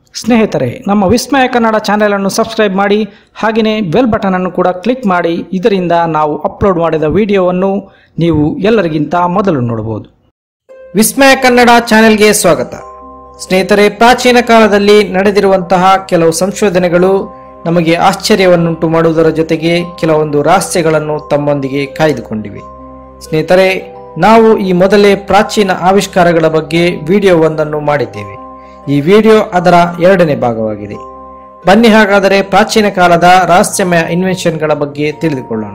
ಸ್ನೇಹಿತರೆ ನಮ್ಮ ವಿಸ್ಮಯ ಕನ್ನಡ ಚಾನೆಲನ್ನು ಸಬ್ಸ್ಕ್ರೈಬ್ ಮಾಡಿ ಹಾಗೆಯೇ ಬೆಲ್ ಬಟನನ್ನು ಕೂಡ ಕ್ಲಿಕ್ ಮಾಡಿ ಇದರಿಂದ ನಾವು ಅಪ್ಲೋಡ್ ಮಾಡಿದ ವಿಡಿಯೋವನ್ನು ನೀವು ಎಲ್ಲರಿಗಿಂತ ಮೊದಲು ನೋಡಬಹುದು ವಿಸ್ಮಯ ಕನ್ನಡ ಚಾನೆಲ್ಗೆ ಸ್ವಾಗತ ಸ್ನೇಹಿತರೆ ಪ್ರಾಚೀನ ಕಾಲದಲ್ಲಿ ನಡೆದಿರುವಂತಹ ಕೆಲವು ಸಂಶೋಧನೆಗಳು ನಮಗೆ ಆಶ್ಚರ್ಯವನ್ನುಂಟು ಮಾಡುವುದರ ಜೊತೆಗೆ ಕೆಲವೊಂದು ರಹಸ್ಯಗಳನ್ನು ತಮ್ಮೊಂದಿಗೆ ಕಾಯ್ದುಕೊಂಡಿವೆ ಸ್ನೇಹಿತರೆ ನಾವು ಈ ಮೊದಲೇ ಪ್ರಾಚೀನ ಆವಿಷ್ಕಾರಗಳ ಬಗ್ಗೆ ವಿಡಿಯೋವೊಂದನ್ನು ಮಾಡಿದ್ದೇವೆ ಈ ವಿಡಿಯೋ ಅದರ ಎರಡನೇ ಭಾಗವಾಗಿದೆ ಬನ್ನಿ ಹಾಗಾದರೆ ಪ್ರಾಚೀನ ಕಾಲದ ರಹಸ್ಯಮಯ ಇನ್ವೆನ್ಷನ್ಗಳ ಬಗ್ಗೆ ತಿಳಿದುಕೊಳ್ಳೋಣ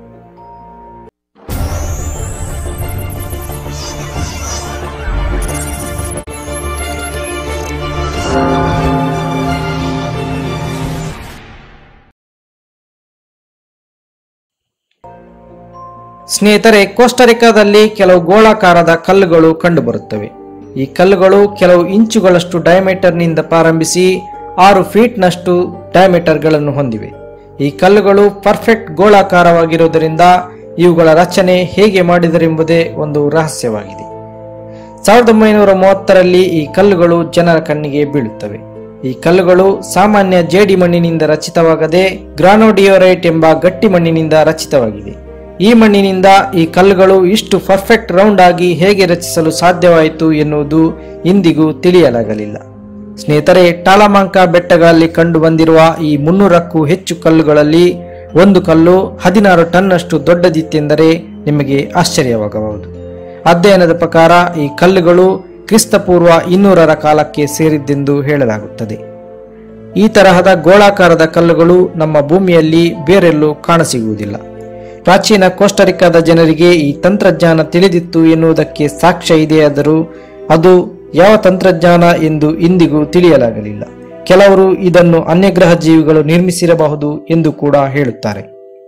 ಸ್ನೇಹಿತರೆ ಕೋಸ್ಟರಿಕಾದಲ್ಲಿ ಕೆಲವು ಗೋಳಾಕಾರದ ಕಲ್ಲುಗಳು ಕಂಡುಬರುತ್ತವೆ ಈ ಕಲ್ಲುಗಳು ಕೆಲವು ಇಂಚುಗಳಷ್ಟು ಡಯಾಮೀಟರ್ನಿಂದ ಪ್ರಾರಂಭಿಸಿ ಆರು ಫೀಟ್ನಷ್ಟು ಡಯಾಮೀಟರ್ಗಳನ್ನು ಹೊಂದಿವೆ ಈ ಕಲ್ಲುಗಳು ಪರ್ಫೆಕ್ಟ್ ಗೋಳಾಕಾರವಾಗಿರುವುದರಿಂದ ಇವುಗಳ ರಚನೆ ಹೇಗೆ ಮಾಡಿದರೆಂಬುದೇ ಒಂದು ರಹಸ್ಯವಾಗಿದೆ ಸಾವಿರದ ಒಂಬೈನೂರ ಮೂವತ್ತರಲ್ಲಿ ಈ ಕಲ್ಲುಗಳು ಜನರ ಕಣ್ಣಿಗೆ ಬೀಳುತ್ತವೆ ಈ ಕಲ್ಲುಗಳು ಸಾಮಾನ್ಯ ಜೇಡಿ ಮಣ್ಣಿನಿಂದ ರಚಿತವಾಗದೆ ಗ್ರಾನೋಡಿಯೋರೈಟ್ ಎಂಬ ಗಟ್ಟಿ ಮಣ್ಣಿನಿಂದ ರಚಿತವಾಗಿದೆ ಈ ಮಣ್ಣಿನಿಂದ ಈ ಕಲ್ಲುಗಳು ಇಷ್ಟು ಪರ್ಫೆಕ್ಟ್ ರೌಂಡ್ ಆಗಿ ಹೇಗೆ ರಚಿಸಲು ಸಾಧ್ಯವಾಯಿತು ಎನ್ನುವುದು ಇಂದಿಗೂ ತಿಳಿಯಲಾಗಲಿಲ್ಲ ಸ್ನೇಹಿತರೆ ಟಾಲಮಾಂಕ ಬೆಟ್ಟಗಳಲ್ಲಿ ಕಂಡು ಬಂದಿರುವ ಈ ಮುನ್ನೂರಕ್ಕೂ ಹೆಚ್ಚು ಕಲ್ಲುಗಳಲ್ಲಿ ಒಂದು ಕಲ್ಲು ಹದಿನಾರು ಟನ್ನಷ್ಟು ದೊಡ್ಡದಿತ್ತೆಂದರೆ ನಿಮಗೆ ಆಶ್ಚರ್ಯವಾಗಬಹುದು ಅಧ್ಯಯನದ ಪ್ರಕಾರ ಈ ಕಲ್ಲುಗಳು ಕ್ರಿಸ್ತಪೂರ್ವ ಇನ್ನೂರರ ಕಾಲಕ್ಕೆ ಸೇರಿದ್ದೆಂದು ಹೇಳಲಾಗುತ್ತದೆ ಈ ತರಹದ ಗೋಳಾಕಾರದ ಕಲ್ಲುಗಳು ನಮ್ಮ ಭೂಮಿಯಲ್ಲಿ ಬೇರೆಲ್ಲೂ ಕಾಣಸಿಗುವುದಿಲ್ಲ ಪ್ರಾಚೀನ ಕೋಸ್ಟರಿಕಾದ ಜನರಿಗೆ ಈ ತಂತ್ರಜ್ಞಾನ ತಿಳಿದಿತ್ತು ಎನ್ನುವುದಕ್ಕೆ ಸಾಕ್ಷ್ಯ ಇದೆಯಾದರೂ ಅದು ಯಾವ ತಂತ್ರಜ್ಞಾನ ಎಂದು ಇಂದಿಗೂ ತಿಳಿಯಲಾಗಲಿಲ್ಲ ಕೆಲವರು ಇದನ್ನು ಅನ್ಯಗ್ರಹ ಜೀವಿಗಳು ನಿರ್ಮಿಸಿರಬಹುದು ಎಂದು ಕೂಡ ಹೇಳುತ್ತಾರೆ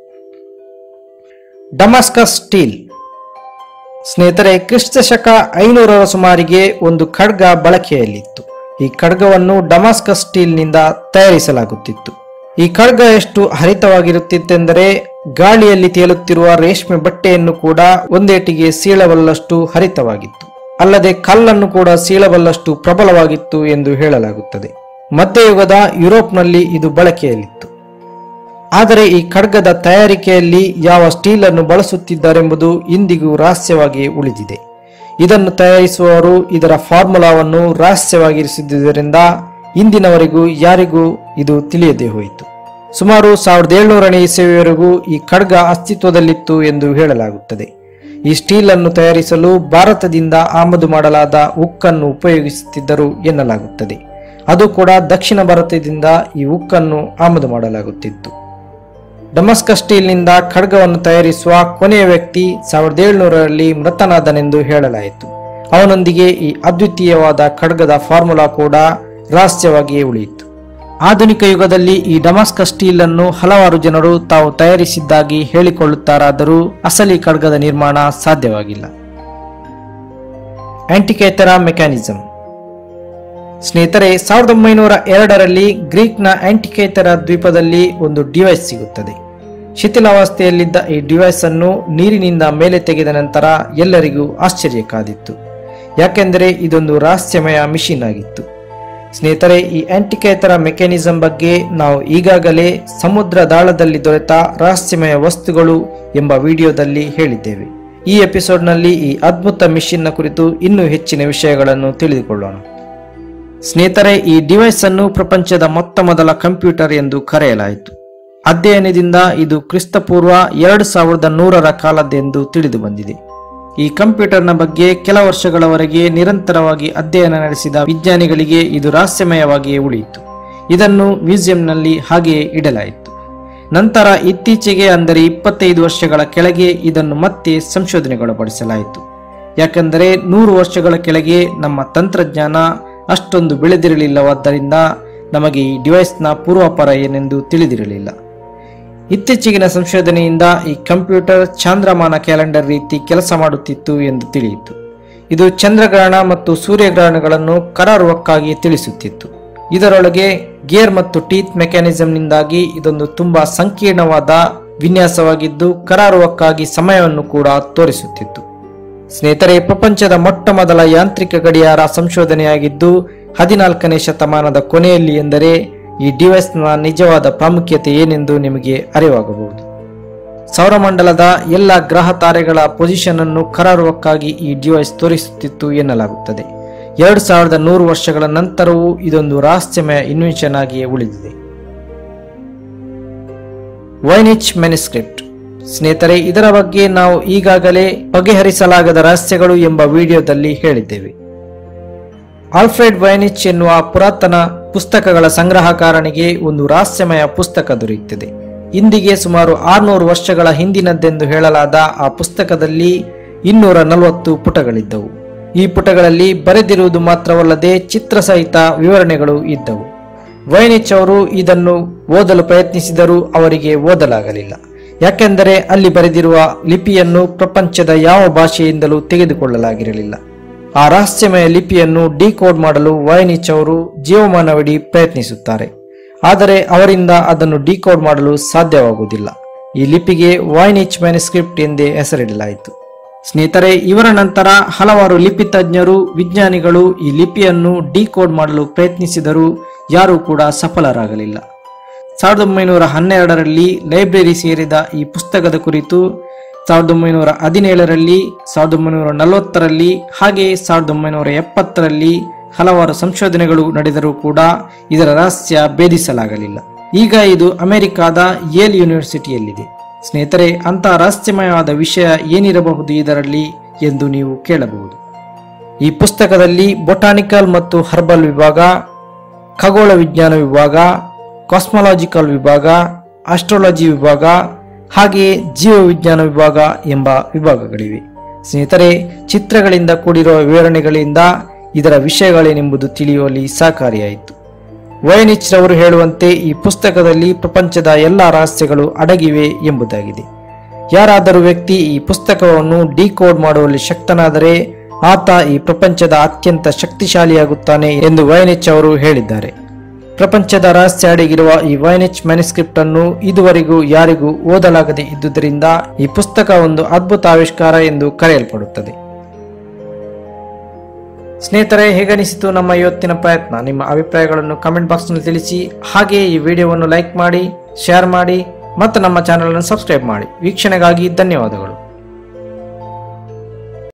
ಡಮಾಸ್ಕಸ್ ಸ್ಟೀಲ್ ಸ್ನೇಹಿತರೆ ಕ್ರಿಸ್ತ ಶಕ ಐನೂರರ ಸುಮಾರಿಗೆ ಒಂದು ಖಡ್ಗ ಬಳಕೆಯಲ್ಲಿತ್ತು ಈ ಖಡ್ಗವನ್ನು ಡಮಾಸ್ಕಸ್ ಸ್ಟೀಲ್ನಿಂದ ತಯಾರಿಸಲಾಗುತ್ತಿತ್ತು ಈ ಖಡ್ಗ ಎಷ್ಟು ಹರಿತವಾಗಿರುತ್ತಿತ್ತೆಂದರೆ ಗಾಳಿಯಲ್ಲಿ ತೇಲುತ್ತಿರುವ ರೇಷ್ಮೆ ಬಟ್ಟೆಯನ್ನು ಕೂಡ ಒಂದೇಟಿಗೆ ಸೀಳಬಲ್ಲಷ್ಟು ಹರಿತವಾಗಿತ್ತು ಅಲ್ಲದೆ ಕಲ್ಲನ್ನು ಕೂಡ ಸೀಳಬಲ್ಲಷ್ಟು ಪ್ರಬಲವಾಗಿತ್ತು ಎಂದು ಹೇಳಲಾಗುತ್ತದೆ ಮಧ್ಯಯುಗದ ಯುರೋಪ್ನಲ್ಲಿ ಇದು ಬಳಕೆಯಲ್ಲಿತ್ತು ಆದರೆ ಈ ಖಡ್ಗದ ತಯಾರಿಕೆಯಲ್ಲಿ ಯಾವ ಸ್ಟೀಲ್ ಅನ್ನು ಬಳಸುತ್ತಿದ್ದಾರೆಂಬುದು ಇಂದಿಗೂ ರಹಸ್ಯವಾಗಿ ಉಳಿದಿದೆ ಇದನ್ನು ತಯಾರಿಸುವವರು ಇದರ ಫಾರ್ಮುಲಾವನ್ನು ರಹಸ್ಯವಾಗಿರಿಸಿದ್ದರಿಂದ ಇಂದಿನವರೆಗೂ ಯಾರಿಗೂ ಇದು ತಿಳಿಯದೇ ಹೋಯಿತು ಸುಮಾರು ಸಾವಿರದ ಏಳ್ನೂರನೇ ಇಸವಿಯವರೆಗೂ ಈ ಖಡ್ಗ ಅಸ್ತಿತ್ವದಲ್ಲಿತ್ತು ಎಂದು ಹೇಳಲಾಗುತ್ತದೆ ಈ ಸ್ಟೀಲ್ ಅನ್ನು ತಯಾರಿಸಲು ಭಾರತದಿಂದ ಆಮದು ಮಾಡಲಾದ ಉಕ್ಕನ್ನು ಉಪಯೋಗಿಸುತ್ತಿದ್ದರು ಎನ್ನಲಾಗುತ್ತದೆ ಅದು ಕೂಡ ದಕ್ಷಿಣ ಭಾರತದಿಂದ ಈ ಉಕ್ಕನ್ನು ಆಮದು ಮಾಡಲಾಗುತ್ತಿತ್ತು ಡಮಸ್ಕಸ್ ಸ್ಟೀಲ್ನಿಂದ ಖಡ್ಗವನ್ನು ತಯಾರಿಸುವ ಕೊನೆಯ ವ್ಯಕ್ತಿ ಸಾವಿರದ ಏಳ್ನೂರರಲ್ಲಿ ಮೃತನಾದನೆಂದು ಹೇಳಲಾಯಿತು ಅವನೊಂದಿಗೆ ಈ ಅದ್ವಿತೀಯವಾದ ಖಡ್ಗದ ಫಾರ್ಮುಲಾ ಕೂಡ ರಹಸ್ಯವಾಗಿಯೇ ಉಳಿಯಿತು ಆಧುನಿಕ ಯುಗದಲ್ಲಿ ಈ ಡಮಾಸ್ಕಸ್ ಸ್ಟೀಲ್ ಅನ್ನು ಹಲವಾರು ಜನರು ತಾವು ತಯಾರಿಸಿದ್ದಾಗಿ ಹೇಳಿಕೊಳ್ಳುತ್ತಾರಾದರೂ ಅಸಲಿ ಖಡ್ಗದ ನಿರ್ಮಾಣ ಸಾಧ್ಯವಾಗಿಲ್ಲ ಆಂಟಿಕೇತರ ಮೆಕ್ಯಾನಿಸಂ ಸ್ನೇಹಿತರೆ ಸಾವಿರದ ಒಂಬೈನೂರ ಎರಡರಲ್ಲಿ ಗ್ರೀಕ್ನ ಆಂಟಿಕೇತರ ದ್ವೀಪದಲ್ಲಿ ಒಂದು ಡಿವೈಸ್ ಸಿಗುತ್ತದೆ ಶಿಥಿಲಾವಸ್ಥೆಯಲ್ಲಿದ್ದ ಈ ಡಿವೈಸ್ ಅನ್ನು ನೀರಿನಿಂದ ಮೇಲೆ ತೆಗೆದ ನಂತರ ಎಲ್ಲರಿಗೂ ಆಶ್ಚರ್ಯ ಕಾದಿತ್ತು ಯಾಕೆಂದರೆ ಇದೊಂದು ರಹಸ್ಯಮಯ ಮಿಷಿನ್ ಆಗಿತ್ತು ಸ್ನೇಹಿತರೆ ಈ ಆಂಟಿಕೇತರ ಮೆಕ್ಯಾನಿಸಂ ಬಗ್ಗೆ ನಾವು ಈಗಾಗಲೇ ಸಮುದ್ರ ದಾಳದಲ್ಲಿ ದೊರೆತ ರಹಸ್ಯಮಯ ವಸ್ತುಗಳು ಎಂಬ ವಿಡಿಯೋದಲ್ಲಿ ಹೇಳಿದ್ದೇವೆ ಈ ಎಪಿಸೋಡ್ನಲ್ಲಿ ಈ ಅದ್ಭುತ ಮಿಷಿನ್ನ ಕುರಿತು ಇನ್ನೂ ಹೆಚ್ಚಿನ ವಿಷಯಗಳನ್ನು ತಿಳಿದುಕೊಳ್ಳೋಣ ಸ್ನೇಹಿತರೆ ಈ ಡಿವೈಸ್ ಅನ್ನು ಪ್ರಪಂಚದ ಮೊತ್ತ ಮೊದಲ ಕಂಪ್ಯೂಟರ್ ಎಂದು ಕರೆಯಲಾಯಿತು ಅಧ್ಯಯನದಿಂದ ಇದು ಕ್ರಿಸ್ತಪೂರ್ವ ಎರಡು ಸಾವಿರದ ನೂರರ ಕಾಲದ್ದೆಂದು ತಿಳಿದು ಬಂದಿದೆ ಈ ಕಂಪ್ಯೂಟರ್ನ ಬಗ್ಗೆ ಕೆಲ ವರ್ಷಗಳವರೆಗೆ ನಿರಂತರವಾಗಿ ಅಧ್ಯಯನ ನಡೆಸಿದ ವಿಜ್ಞಾನಿಗಳಿಗೆ ಇದು ರಹಸ್ಯಮಯವಾಗಿಯೇ ಉಳಿಯಿತು ಇದನ್ನು ಮ್ಯೂಸಿಯಂನಲ್ಲಿ ಹಾಗೆಯೇ ಇಡಲಾಯಿತು ನಂತರ ಇತ್ತೀಚೆಗೆ ಅಂದರೆ ಇಪ್ಪತ್ತೈದು ವರ್ಷಗಳ ಕೆಳಗೆ ಇದನ್ನು ಮತ್ತೆ ಸಂಶೋಧನೆಗೊಳಪಡಿಸಲಾಯಿತು ಯಾಕೆಂದರೆ ನೂರು ವರ್ಷಗಳ ಕೆಳಗೆ ನಮ್ಮ ತಂತ್ರಜ್ಞಾನ ಅಷ್ಟೊಂದು ಬೆಳೆದಿರಲಿಲ್ಲವಾದ್ದರಿಂದ ನಮಗೆ ಈ ಡಿವೈಸ್ನ ಪೂರ್ವಾಪರ ಏನೆಂದು ತಿಳಿದಿರಲಿಲ್ಲ ಇತ್ತೀಚೆಗಿನ ಸಂಶೋಧನೆಯಿಂದ ಈ ಕಂಪ್ಯೂಟರ್ ಚಾಂದ್ರಮಾನ ಕ್ಯಾಲೆಂಡರ್ ರೀತಿ ಕೆಲಸ ಮಾಡುತ್ತಿತ್ತು ಎಂದು ತಿಳಿಯಿತು ಇದು ಚಂದ್ರಗ್ರಹಣ ಮತ್ತು ಸೂರ್ಯಗ್ರಹಣಗಳನ್ನು ಕರಾರುವಕ್ಕಾಗಿ ತಿಳಿಸುತ್ತಿತ್ತು ಇದರೊಳಗೆ ಗೇರ್ ಮತ್ತು ಟೀತ್ ಮೆಕ್ಯಾನಿಸಂನಿಂದಾಗಿ ಇದೊಂದು ತುಂಬಾ ಸಂಕೀರ್ಣವಾದ ವಿನ್ಯಾಸವಾಗಿದ್ದು ಕರಾರುವಕ್ಕಾಗಿ ಸಮಯವನ್ನು ಕೂಡ ತೋರಿಸುತ್ತಿತ್ತು ಸ್ನೇಹಿತರೆ ಪ್ರಪಂಚದ ಮೊಟ್ಟ ಮೊದಲ ಯಾಂತ್ರಿಕ ಗಡಿಯಾರ ಸಂಶೋಧನೆಯಾಗಿದ್ದು ಹದಿನಾಲ್ಕನೇ ಶತಮಾನದ ಕೊನೆಯಲ್ಲಿ ಎಂದರೆ ಈ ಡಿವೈಸ್ನ ನಿಜವಾದ ಪ್ರಾಮುಖ್ಯತೆ ಏನೆಂದು ನಿಮಗೆ ಅರಿವಾಗಬಹುದು ಸೌರಮಂಡಲದ ಎಲ್ಲ ಗ್ರಹ ತಾರೆಗಳ ಪೊಸಿಷನ್ ಅನ್ನು ಕರಾರುವಕ್ಕಾಗಿ ಈ ಡಿವೈಸ್ ತೋರಿಸುತ್ತಿತ್ತು ಎನ್ನಲಾಗುತ್ತದೆ ಎರಡು ಸಾವಿರದ ನೂರು ವರ್ಷಗಳ ನಂತರವೂ ಇದೊಂದು ರಹಸ್ಯಮಯ ಇನ್ವೆನ್ಷನ್ ಆಗಿಯೇ ಉಳಿದಿದೆ ವೈನಿಚ್ ಮೆನಿಸ್ಕ್ರಿಪ್ಟ್ ಸ್ನೇಹಿತರೆ ಇದರ ಬಗ್ಗೆ ನಾವು ಈಗಾಗಲೇ ಬಗೆಹರಿಸಲಾಗದ ರಹಸ್ಯಗಳು ಎಂಬ ವಿಡಿಯೋದಲ್ಲಿ ಹೇಳಿದ್ದೇವೆ ಆಲ್ಫ್ರೆಡ್ ವೈನಿಚ್ ಎನ್ನುವ ಪುರಾತನ ಪುಸ್ತಕಗಳ ಸಂಗ್ರಹಕಾರನಿಗೆ ಒಂದು ರಹಸ್ಯಮಯ ಪುಸ್ತಕ ದೊರೆಯುತ್ತದೆ ಇಂದಿಗೆ ಸುಮಾರು ಆರುನೂರು ವರ್ಷಗಳ ಹಿಂದಿನದ್ದೆಂದು ಹೇಳಲಾದ ಆ ಪುಸ್ತಕದಲ್ಲಿ ಇನ್ನೂರ ನಲವತ್ತು ಪುಟಗಳಿದ್ದವು ಈ ಪುಟಗಳಲ್ಲಿ ಬರೆದಿರುವುದು ಮಾತ್ರವಲ್ಲದೆ ಚಿತ್ರ ಸಹಿತ ವಿವರಣೆಗಳು ಇದ್ದವು ವೈನಿಚ್ ಅವರು ಇದನ್ನು ಓದಲು ಪ್ರಯತ್ನಿಸಿದರೂ ಅವರಿಗೆ ಓದಲಾಗಲಿಲ್ಲ ಯಾಕೆಂದರೆ ಅಲ್ಲಿ ಬರೆದಿರುವ ಲಿಪಿಯನ್ನು ಪ್ರಪಂಚದ ಯಾವ ಭಾಷೆಯಿಂದಲೂ ತೆಗೆದುಕೊಳ್ಳಲಾಗಿರಲಿಲ್ಲ ಆ ರಹಸ್ಯಮಯ ಲಿಪಿಯನ್ನು ಡಿಕೋಡ್ ಮಾಡಲು ವೈನಿಚ್ ಅವರು ಜೀವಮಾನವಿಡೀ ಪ್ರಯತ್ನಿಸುತ್ತಾರೆ ಆದರೆ ಅವರಿಂದ ಅದನ್ನು ಡಿಕೋಡ್ ಮಾಡಲು ಸಾಧ್ಯವಾಗುವುದಿಲ್ಲ ಈ ಲಿಪಿಗೆ ವೈನಿಚ್ ಮ್ಯಾನುಸ್ಕ್ರಿಪ್ಟ್ ಎಂದೇ ಹೆಸರಿಡಲಾಯಿತು ಸ್ನೇಹಿತರೆ ಇವರ ನಂತರ ಹಲವಾರು ಲಿಪಿ ತಜ್ಞರು ವಿಜ್ಞಾನಿಗಳು ಈ ಲಿಪಿಯನ್ನು ಡಿಕೋಡ್ ಮಾಡಲು ಪ್ರಯತ್ನಿಸಿದರೂ ಯಾರೂ ಕೂಡ ಸಫಲರಾಗಲಿಲ್ಲ ಸಾವಿರದ ಒಂಬೈನೂರ ಹನ್ನೆರಡರಲ್ಲಿ ಲೈಬ್ರರಿ ಸೇರಿದ ಈ ಪುಸ್ತಕದ ಕುರಿತು ಸಾವಿರದ ಒಂಬೈನೂರ ಹದಿನೇಳರಲ್ಲಿ ಸಾವಿರದ ಒಂಬೈನೂರ ನಲವತ್ತರಲ್ಲಿ ಹಾಗೆ ಸಾವಿರದ ಒಂಬೈನೂರ ಎಪ್ಪತ್ತರಲ್ಲಿ ಹಲವಾರು ಸಂಶೋಧನೆಗಳು ನಡೆದರೂ ಕೂಡ ಇದರ ರಹಸ್ಯ ಭೇದಿಸಲಾಗಲಿಲ್ಲ ಈಗ ಇದು ಅಮೆರಿಕಾದ ಯೇಲ್ ಯೂನಿವರ್ಸಿಟಿಯಲ್ಲಿದೆ ಸ್ನೇಹಿತರೆ ಅಂತಹ ರಹಸ್ಯಮಯವಾದ ವಿಷಯ ಏನಿರಬಹುದು ಇದರಲ್ಲಿ ಎಂದು ನೀವು ಕೇಳಬಹುದು ಈ ಪುಸ್ತಕದಲ್ಲಿ ಬೊಟಾನಿಕಲ್ ಮತ್ತು ಹರ್ಬಲ್ ವಿಭಾಗ ಖಗೋಳ ವಿಜ್ಞಾನ ವಿಭಾಗ ಕಾಸ್ಮಾಲಜಿಕಲ್ ವಿಭಾಗ ಆಸ್ಟ್ರಾಲಜಿ ವಿಭಾಗ ಹಾಗೆಯೇ ಜೀವವಿಜ್ಞಾನ ವಿಭಾಗ ಎಂಬ ವಿಭಾಗಗಳಿವೆ ಸ್ನೇಹಿತರೆ ಚಿತ್ರಗಳಿಂದ ಕೂಡಿರುವ ವಿವರಣೆಗಳಿಂದ ಇದರ ವಿಷಯಗಳೇನೆಂಬುದು ತಿಳಿಯುವಲ್ಲಿ ಸಹಕಾರಿಯಾಯಿತು ವಯನಿಚ್ ರವರು ಹೇಳುವಂತೆ ಈ ಪುಸ್ತಕದಲ್ಲಿ ಪ್ರಪಂಚದ ಎಲ್ಲ ರಹಸ್ಯಗಳು ಅಡಗಿವೆ ಎಂಬುದಾಗಿದೆ ಯಾರಾದರೂ ವ್ಯಕ್ತಿ ಈ ಪುಸ್ತಕವನ್ನು ಡಿಕೋಡ್ ಮಾಡುವಲ್ಲಿ ಶಕ್ತನಾದರೆ ಆತ ಈ ಪ್ರಪಂಚದ ಅತ್ಯಂತ ಶಕ್ತಿಶಾಲಿಯಾಗುತ್ತಾನೆ ಎಂದು ವೈನೆಚ್ ಅವರು ಹೇಳಿದ್ದಾರೆ ಪ್ರಪಂಚದ ರಹಸ್ಯ ಅಡಗಿರುವ ಈ ವೈನೆಚ್ ಮ್ಯಾನುಸ್ಕ್ರಿಪ್ಟ್ ಅನ್ನು ಇದುವರೆಗೂ ಯಾರಿಗೂ ಓದಲಾಗದೆ ಇದ್ದುದರಿಂದ ಈ ಪುಸ್ತಕ ಒಂದು ಅದ್ಭುತ ಆವಿಷ್ಕಾರ ಎಂದು ಕರೆಯಲ್ಪಡುತ್ತದೆ ಸ್ನೇಹಿತರೆ ಹೇಗನಿಸಿತು ನಮ್ಮ ಇವತ್ತಿನ ಪ್ರಯತ್ನ ನಿಮ್ಮ ಅಭಿಪ್ರಾಯಗಳನ್ನು ಕಮೆಂಟ್ ಬಾಕ್ಸ್ನಲ್ಲಿ ತಿಳಿಸಿ ಹಾಗೆಯೇ ಈ ವಿಡಿಯೋವನ್ನು ಲೈಕ್ ಮಾಡಿ ಶೇರ್ ಮಾಡಿ ಮತ್ತು ನಮ್ಮ ಚಾನಲ್ ಅನ್ನು ಸಬ್ಸ್ಕ್ರೈಬ್ ಮಾಡಿ ವೀಕ್ಷಣೆಗಾಗಿ ಧನ್ಯವಾದಗಳು